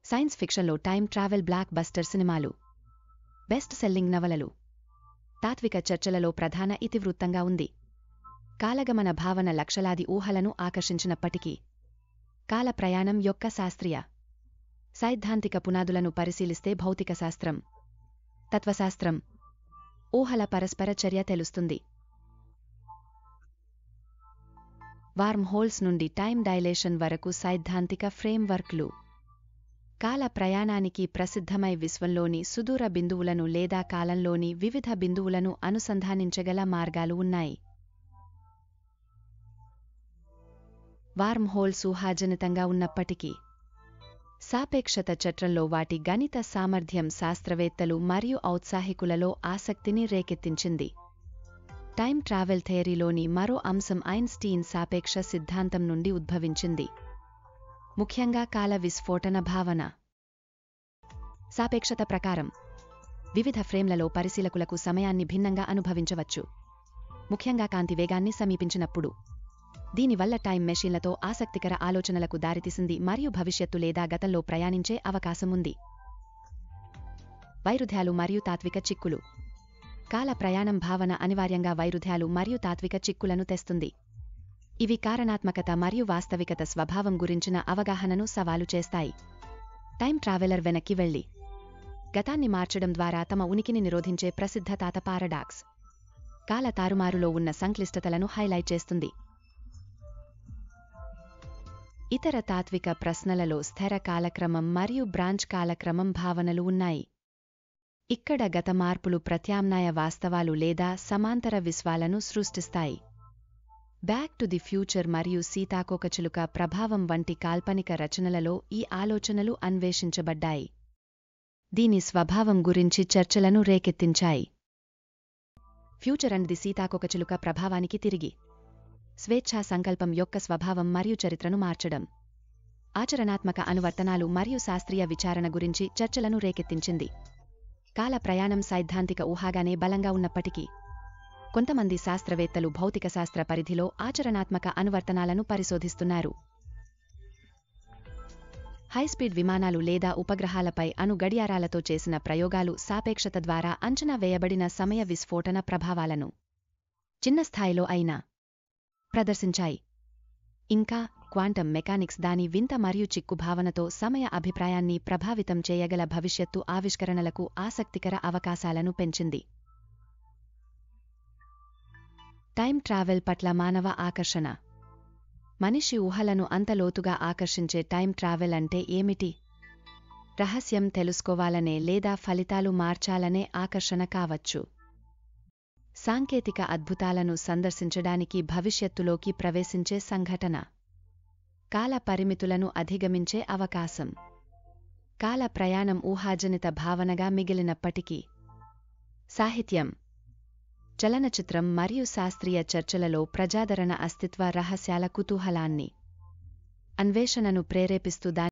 science ఫిక్షన్లో time travel block buster సినిమాలు best selling నవలలు తాత్విక చర్చలలో ప్రధాన ఇతివృత్తంగా ఉంది కాలగమన భావన లక్షలాది ఊహలను ఆకర్షించినప్పటికీ కాల ప్రయాణం యొక్క శాస్త్రీయ సైద్ధాంతిక పునాదులను పరిశీలిస్తే భౌతిక శాస్త్రం తత్వశాస్త్రం ఊహల పరస్పర చర్య తెలుస్తుంది వార్మ్ హోల్స్ నుండి టైం డైలేషన్ వరకు సైద్ధాంతిక ఫ్రేమ్వర్క్లు కాల ప్రయాణానికి ప్రసిద్ధమై విశ్వంలోని సుదూర బిందువులను లేదా కాలంలోని వివిధ బిందువులను అనుసంధానించగల మార్గాలు ఉన్నాయి వార్మ్ హోల్స్ ఊహాజనితంగా ఉన్నప్పటికీ సాపేక్షత చట్రంలో వాటి గణిత సామర్థ్యం శాస్త్రవేత్తలు మరియు ఔత్సాహికులలో ఆసక్తిని రేకెత్తించింది టైం ట్రావెల్ థియరీలోని మరో అంశం ఐన్స్టీన్ సాపేక్ష సిద్ధాంతం నుండి ఉద్భవించింది ముఖ్యంగా కాల విస్ఫోటన భావన సాపేక్షత ప్రకారం వివిధ ఫ్రేమ్లలో పరిశీలకులకు సమయాన్ని భిన్నంగా అనుభవించవచ్చు ముఖ్యంగా కాంతి వేగాన్ని సమీపించినప్పుడు దీనివల్ల టైం మెషీన్లతో ఆసక్తికర ఆలోచనలకు దారితీసింది మరియు భవిష్యత్తు లేదా గతంలో ప్రయాణించే అవకాశం ఉంది వైరుధ్యాలు మరియు తాత్విక చిక్కులు కాల ప్రయాణం భావన అనివార్యంగా వైరుధ్యాలు మరియు తాత్విక చిక్కులను తెస్తుంది ఇవి కారణాత్మకత మరియు వాస్తవికత స్వభావం గురించిన అవగాహనను సవాలు చేస్తాయి టైం ట్రావెలర్ వెనక్కి వెళ్లి గతాన్ని మార్చడం ద్వారా తమ ఉనికిని నిరోధించే ప్రసిద్ధ తాత పారడాక్స్ కాల తారుమారులో ఉన్న సంక్లిష్టతలను హైలైట్ చేస్తుంది ఇతర తాత్విక ప్రశ్నలలో స్థిర కాలక్రమం మరియు బ్రాంచ్ కాలక్రమం భావనలు ఉన్నాయి ఇక్కడ గత మార్పులు ప్రత్యామ్నాయ వాస్తవాలు లేదా సమాంతర విశ్వాలను సృష్టిస్తాయి బ్యాక్ టు ది ఫ్యూచర్ మరియు సీతాకోకచిలుక ప్రభావం వంటి కాల్పనిక రచనలలో ఈ ఆలోచనలు అన్వేషించబడ్డాయి దీని స్వభావం గురించి చర్చలను రేకెత్తించాయి ఫ్యూచర్ అండ్ ది సీతాకోకచిలుక ప్రభావానికి తిరిగి స్వేచ్ఛా సంకల్పం యొక్క స్వభావం మరియు చరిత్రను మార్చడం ఆచరణాత్మక అనువర్తనాలు మరియు శాస్త్రీయ విచారణ గురించి చర్చలను రేకెత్తించింది కాల ప్రయాణం సైద్ధాంతిక ఊహాగానే బలంగా ఉన్నప్పటికీ కొంతమంది శాస్త్రవేత్తలు భౌతిక శాస్త్ర పరిధిలో ఆచరణాత్మక అనువర్తనాలను పరిశోధిస్తున్నారు హైస్పీడ్ విమానాలు లేదా ఉపగ్రహాలపై అణు గడియారాలతో చేసిన ప్రయోగాలు సాపేక్షత ద్వారా అంచనా వేయబడిన సమయ విస్ఫోటన ప్రభావాలను చిన్న స్థాయిలో అయినా ప్రదర్శించాయి ఇంకా క్వాంటం మెకానిక్స్ దాని వింత మరియు చిక్కు భావనతో సమయ అభిప్రాయాన్ని ప్రభావితం చేయగల భవిష్యత్తు ఆవిష్కరణలకు ఆసక్తికర అవకాశాలను పెంచింది టైం ట్రావెల్ పట్ల మానవ ఆకర్షణ మనిషి ఊహలను అంతలోతుగా ఆకర్షించే టైం ట్రావెల్ అంటే ఏమిటి రహస్యం తెలుసుకోవాలనే లేదా ఫలితాలు మార్చాలనే ఆకర్షణ కావచ్చు సాంకేతిక అద్భుతాలను సందర్శించడానికి భవిష్యత్తులోకి ప్రవేశించే సంఘటన కాల పరిమితులను అధిగమించే అవకాశం కాల ప్రయాణం ఊహాజనిత భావనగా మిగిలినప్పటికీ సాహిత్యం చలనచిత్రం మరియు శాస్త్రీయ చర్చలలో ప్రజాదరణ అస్తిత్వ రహస్యాల కుతూహలాన్ని అన్వేషణను ప్రేరేపిస్తూ దాని